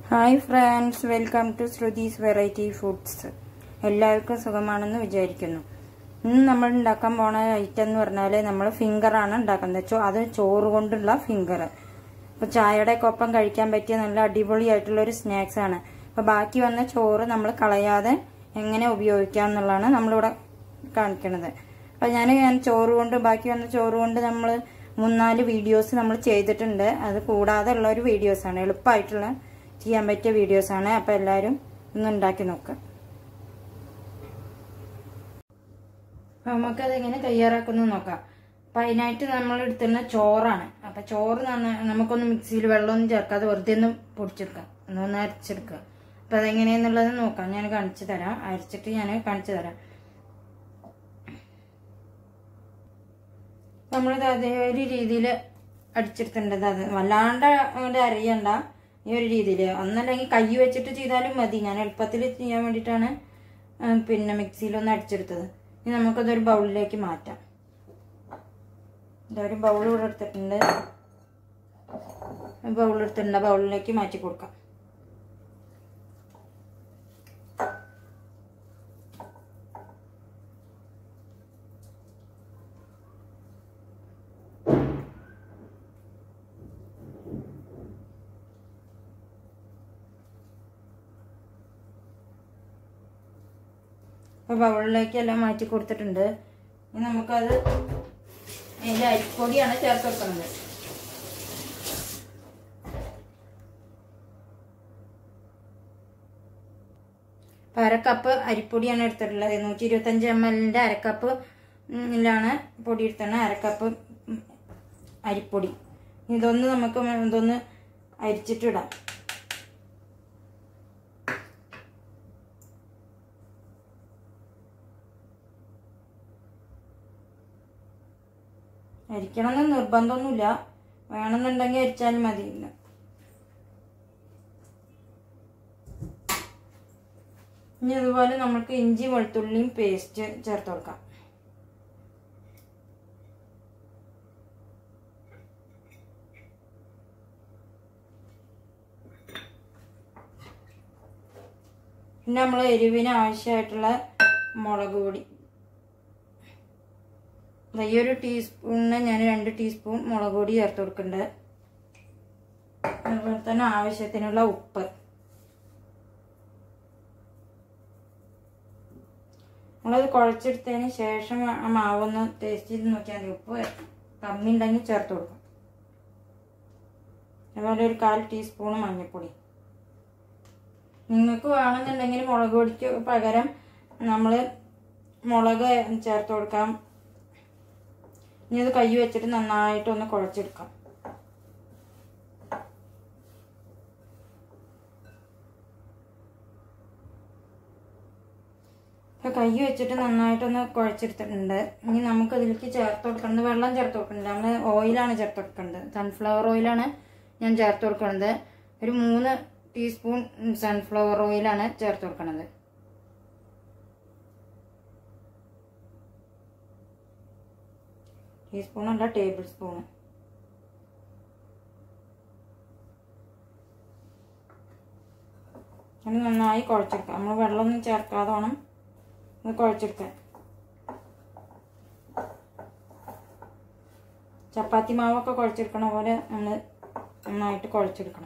hi friends welcome to Shruti's variety foods എല്ലാവർക്കും സുഖമാണെന്ന് വിചാരിക്കുന്നു ഇന്ന് നമ്മൾ ഉണ്ടാക്കാൻ പോണ ഐറ്റം എന്ന് പറഞ്ഞാൽ നമ്മൾ ഫിംഗറാണ് ഉണ്ടാക്കുന്നത് ചോ അത് ചോറ് കൊണ്ടുള്ള ഫിംഗർ അപ്പോൾ ചായയുടെ ഒപ്പം കഴിക്കാൻ പറ്റിയ നല്ല അടിപൊളിയായിട്ടുള്ള ഒരു സ്നാക്സ് ആണ് അപ്പോൾ ബാക്കി വന്ന ചോറ് നമ്മൾ കളയാതെ എങ്ങനെ ഉപയോഗിക്കാം എന്നുള്ളതാണ് നമ്മളിവിടെ കാണിക്കുന്നത് അപ്പോൾ ഞാൻ ഞാൻ ചോറ് കൊണ്ട് ബാക്കി വന്ന ചോറ് കൊണ്ട് നമ്മൾ മൂന്നാല് വീഡിയോസ് നമ്മൾ ചെയ്തിട്ടുണ്ട് അത് കൂടാതെ ഉള്ള ഒരു വീഡിയോസാണ് എളുപ്പമായിട്ടുള്ള ചെയ്യാൻ പറ്റിയ വീഡിയോസാണ് അപ്പോൾ എല്ലാവരും ഒന്ന് ഉണ്ടാക്കി നോക്കുക അപ്പം നമുക്കത് എങ്ങനെ തയ്യാറാക്കുന്നു നോക്കാം അപ്പം അതിനായിട്ട് നമ്മൾ എടുത്തുന്ന ചോറാണ് അപ്പം ചോറ് നന്നാ നമുക്കൊന്ന് മിക്സിയിൽ വെള്ളമൊന്നും ചേർക്കാതെ വെറുതെ ഒന്ന് പൊടിച്ചെടുക്കാം ഒന്ന് അരച്ചെടുക്കുക അപ്പം അതെങ്ങനെയാന്നുള്ളത് നോക്കാം ഞാൻ കാണിച്ചു തരാം അരച്ചിട്ട് ഞാൻ കാണിച്ചു തരാം നമ്മളിത് അതേ ഒരു രീതിയിൽ അടിച്ചെടുത്തിട്ടുണ്ട് അത് വല്ലാണ്ട് അങ്ങോട്ട് അറിയണ്ട ഈ ഒരു രീതിയിൽ ഒന്നല്ലെങ്കിൽ കൈ വെച്ചിട്ട് ചെയ്താലും മതി ഞാൻ എളുപ്പത്തിൽ ചെയ്യാൻ വേണ്ടിയിട്ടാണ് പിന്നെ മിക്സിയിലൊന്ന് അടിച്ചെടുത്തത് ഇനി നമുക്കതൊരു ബൗളിലേക്ക് മാറ്റാം ഇതൊരു ബൗൾ ഇവിടെ എടുത്തിട്ടുണ്ട് ബൗൾ എടുത്തിട്ടുണ്ട് ബൗളിലേക്ക് മാറ്റി കൊടുക്കാം അപ്പോൾ ബൗളിലേക്ക് എല്ലാം മാറ്റി കൊടുത്തിട്ടുണ്ട് ഇനി നമുക്കത് അതിൻ്റെ അരിപ്പൊടിയാണ് ചേർത്ത് വെക്കുന്നത് അപ്പം അരക്കപ്പ് അരിപ്പൊടിയാണ് എടുത്തിട്ടുള്ളത് നൂറ്റി ഇരുപത്തഞ്ച് എം എല്ലിൻ്റെ അരക്കപ്പ് ലാണ് പൊടി എടുത്തത് അരക്കപ്പ് അരിപ്പൊടി ഇതൊന്ന് നമുക്ക് ഇതൊന്ന് അരിച്ചിട്ടിടാം അരിക്കണമെന്ന് നിർബന്ധമൊന്നുമില്ല വേണമെന്നുണ്ടെങ്കിൽ അരിച്ചാലും മതി ഇനി അതുപോലെ നമുക്ക് ഇഞ്ചി വെളുത്തുള്ളിയും പേസ്റ്റ് ചേർത്ത് കൊടുക്കാം പിന്നെ നമ്മൾ എരിവിന് ആവശ്യമായിട്ടുള്ള മുളക് പൊടി ഈ ഒരു ടീസ്പൂണിന് ഞാൻ രണ്ട് ടീസ്പൂൺ മുളക് പൊടി ചേർത്ത് കൊടുക്കുന്നുണ്ട് അതുപോലെ തന്നെ ആവശ്യത്തിനുള്ള ഉപ്പ് നമ്മളത് കുഴച്ചെടുത്തതിന് ശേഷം ആ മാവൊന്ന് ടേസ്റ്റ് ചെയ്ത് നോക്കിയാൽ മതി ഉപ്പ് കമ്മി ഉണ്ടെങ്കിൽ ചേർത്ത് കൊടുക്കും അതുപോലെ ഒരു കാൽ ടീസ്പൂൺ മഞ്ഞൾപ്പൊടി നിങ്ങൾക്ക് വേണമെന്നുണ്ടെങ്കിൽ മുളക് പൊടിക്ക് പകരം നമ്മൾ മുളക് ചേർത്ത് കൊടുക്കാം ഇനി അത് കൈ വെച്ചിട്ട് നന്നായിട്ടൊന്ന് കുഴച്ചെടുക്കാം ഇപ്പം കൈ വെച്ചിട്ട് നന്നായിട്ടൊന്ന് കുഴച്ചെടുത്തിട്ടുണ്ട് ഇനി നമുക്ക് ഇതിലേക്ക് ചേർത്ത് കൊടുക്കുന്നത് വെള്ളം ചേർത്ത് കൊടുക്കുന്നുണ്ട് നമ്മൾ ഓയിലാണ് ചേർത്ത് കൊടുക്കേണ്ടത് സൺഫ്ലവർ ഓയിലാണ് ഞാൻ ചേർത്ത് കൊടുക്കുന്നത് ഒരു മൂന്ന് ടീസ്പൂൺ സൺഫ്ലവർ ഓയിലാണ് ചേർത്ത് കൊടുക്കുന്നത് ടീസ്പൂൺ അല്ല ടേബിൾ സ്പൂൺ അത് നന്നായി കുഴച്ചെടുക്കാം നമ്മൾ വെള്ളമൊന്നും ചേർക്കാതെ വേണം ഇത് കുഴച്ചെടുക്കാൻ ചപ്പാത്തി മാവൊക്കെ കുഴച്ചെടുക്കണ പോലെ നമ്മൾ നന്നായിട്ട് കുഴച്ചെടുക്കണം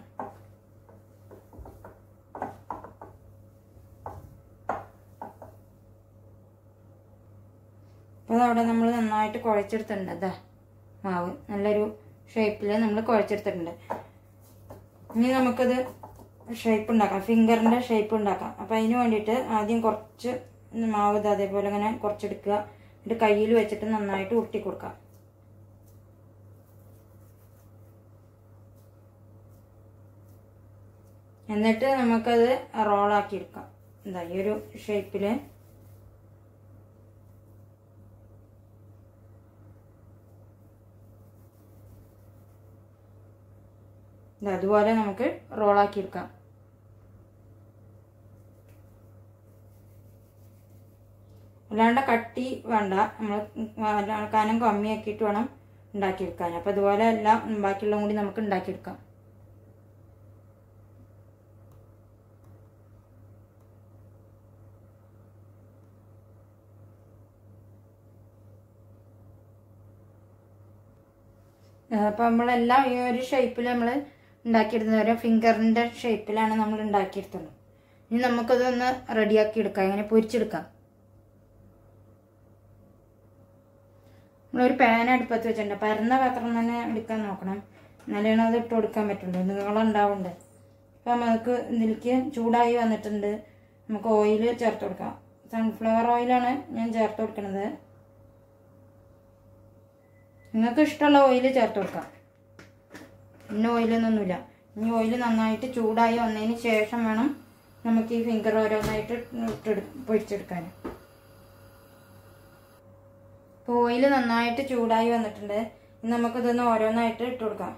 അപ്പോൾ അവിടെ നമ്മൾ നന്നായിട്ട് കുഴച്ചെടുത്തിട്ടുണ്ട് അതാ മാവ് നല്ലൊരു ഷേപ്പിൽ നമ്മൾ കുഴച്ചെടുത്തിട്ടുണ്ട് ഇനി നമുക്കത് ഷേപ്പ് ഉണ്ടാക്കാം ഫിംഗറിൻ്റെ ഷേപ്പ് ഉണ്ടാക്കാം അപ്പോൾ അതിന് വേണ്ടിയിട്ട് ആദ്യം കുറച്ച് മാവ് ഇത് അതേപോലെ ഇങ്ങനെ കുറച്ചെടുക്കുക എന്നിട്ട് കയ്യിൽ വെച്ചിട്ട് നന്നായിട്ട് ഉരുട്ടി കൊടുക്കാം എന്നിട്ട് നമുക്കത് റോളാക്കി എടുക്കാം എന്താ ഈ ഒരു ഷേപ്പിൽ അതുപോലെ നമുക്ക് റോളാക്കി എടുക്കാം അല്ലാണ്ട് കട്ടി വേണ്ട നമ്മൾ കനം കമ്മിയാക്കിയിട്ട് വേണം ഉണ്ടാക്കിയെടുക്കാൻ അപ്പോൾ അതുപോലെ എല്ലാം ബാക്കിയുള്ളതും കൂടി നമുക്ക് ഉണ്ടാക്കിയെടുക്കാം അപ്പോൾ നമ്മളെല്ലാം ഈ ഒരു ഷേപ്പിൽ നമ്മൾ ഉണ്ടാക്കിയെടുത്തത് ഓരോ ഫിംഗറിൻ്റെ ഷേപ്പിലാണ് നമ്മൾ ഉണ്ടാക്കിയെടുത്തുള്ളൂ ഇനി നമുക്കതൊന്ന് റെഡിയാക്കി എടുക്കാം ഇങ്ങനെ പൊരിച്ചെടുക്കാം നമ്മളൊരു പാൻ അടുപ്പത്ത് വെച്ചിട്ടുണ്ട് പരന്ന പാത്രം തന്നെ എടുക്കാൻ നോക്കണം എന്നാലാണ് അത് ഇട്ട് കൊടുക്കാൻ പറ്റുള്ളൂ നീളുണ്ടാവുന്നുണ്ട് അപ്പം നമുക്ക് ഇതിലേക്ക് ചൂടായി വന്നിട്ടുണ്ട് നമുക്ക് ഓയിൽ ചേർത്ത് കൊടുക്കാം സൺഫ്ലവർ ഓയിലാണ് ഞാൻ ചേർത്ത് കൊടുക്കുന്നത് നിങ്ങൾക്ക് ഇഷ്ടമുള്ള ഓയിൽ ചേർത്ത് കൊടുക്കാം പിന്നെ ഓയിലൊന്നുമില്ല ഇനി ഓയിൽ നന്നായിട്ട് ചൂടായി വന്നതിന് ശേഷം വേണം നമുക്ക് ഈ ഫിംഗർ ഓരോന്നായിട്ട് ഇട്ടെടു പൊരിച്ചെടുക്കാൻ ഇപ്പോൾ ഓയിൽ നന്നായിട്ട് ചൂടായി വന്നിട്ടുണ്ട് ഇനി നമുക്കിതൊന്ന് ഓരോന്നായിട്ട് ഇട്ട് കൊടുക്കാം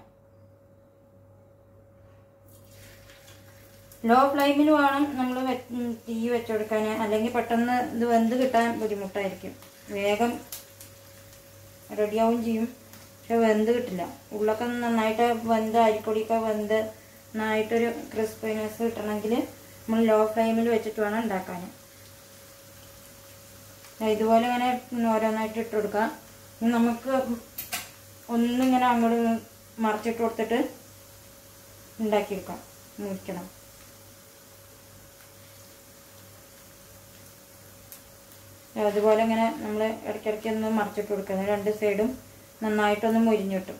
ലോ ഫ്ലെയിമിൽ വേണം നമ്മൾ തീ വെച്ചെടുക്കാൻ അല്ലെങ്കിൽ പെട്ടെന്ന് ഇത് വെന്ത് കിട്ടാൻ ബുദ്ധിമുട്ടായിരിക്കും വേഗം റെഡിയാവും ചെയ്യും പക്ഷെ വെന്ത് കിട്ടില്ല ഉള്ളൊക്കെ നന്നായിട്ട് വെന്ത് അരിപ്പൊടിയൊക്കെ വെന്ത് നന്നായിട്ടൊരു ക്രിസ്പിനെസ് കിട്ടണമെങ്കിൽ നമ്മൾ ലോ ഫ്ലെയിമിൽ വെച്ചിട്ട് വേണം ഉണ്ടാക്കാൻ ഇതുപോലെ ഇങ്ങനെ ഓരോന്നായിട്ട് ഇട്ട് കൊടുക്കാം ഇനി നമുക്ക് ഒന്നിങ്ങനെ അങ്ങോട്ട് മറിച്ചിട്ട് കൊടുത്തിട്ട് ഉണ്ടാക്കിയെടുക്കാം മുറിക്കണം അതുപോലെ ഇങ്ങനെ നമ്മൾ ഇടയ്ക്കിടയ്ക്ക് ഒന്ന് മറിച്ചിട്ട് കൊടുക്കുക രണ്ട് സൈഡും നന്നായിട്ടൊന്ന് മുരിഞ്ഞു കിട്ടും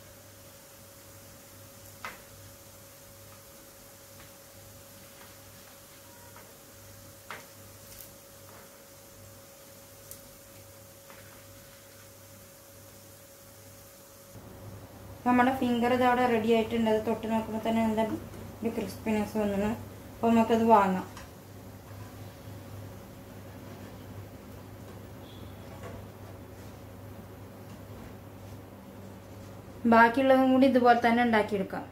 നമ്മുടെ ഫിംഗർ ഇതവിടെ റെഡി ആയിട്ടുണ്ട് അത് തൊട്ട് നോക്കുമ്പോൾ തന്നെ എന്താ ഒരു ക്രിസ്പിനെസ് വന്നു അപ്പോൾ നമുക്കത് വാങ്ങാം ബാക്കിയുള്ളതും കൂടി ഇതുപോലെ തന്നെ ഉണ്ടാക്കിയെടുക്കാം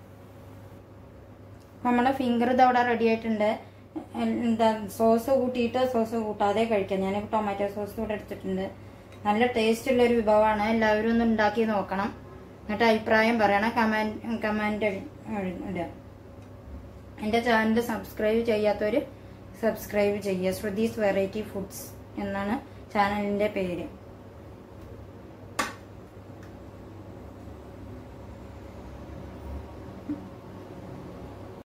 നമ്മുടെ ഫിംഗർ ഇതവിടെ റെഡി ആയിട്ടുണ്ട് എന്താ സോസ് കൂട്ടിയിട്ട് സോസ് കൂട്ടാതെ കഴിക്കാം ഞാൻ ടൊമാറ്റോ സോസ് കൂടെ എടുത്തിട്ടുണ്ട് നല്ല ടേസ്റ്റ് ഉള്ള ഒരു വിഭവമാണ് എല്ലാവരും ഒന്ന് ഉണ്ടാക്കി നോക്കണം എന്നിട്ട് അഭിപ്രായം പറയണം കമൻറ്റ് കമൻറ്റ് ഇടുക എൻ്റെ ചാനൽ സബ്സ്ക്രൈബ് ചെയ്യാത്തവർ സബ്സ്ക്രൈബ് ചെയ്യുക ശ്രുതീസ് വെറൈറ്റി ഫുഡ്സ് എന്നാണ് ചാനലിൻ്റെ പേര്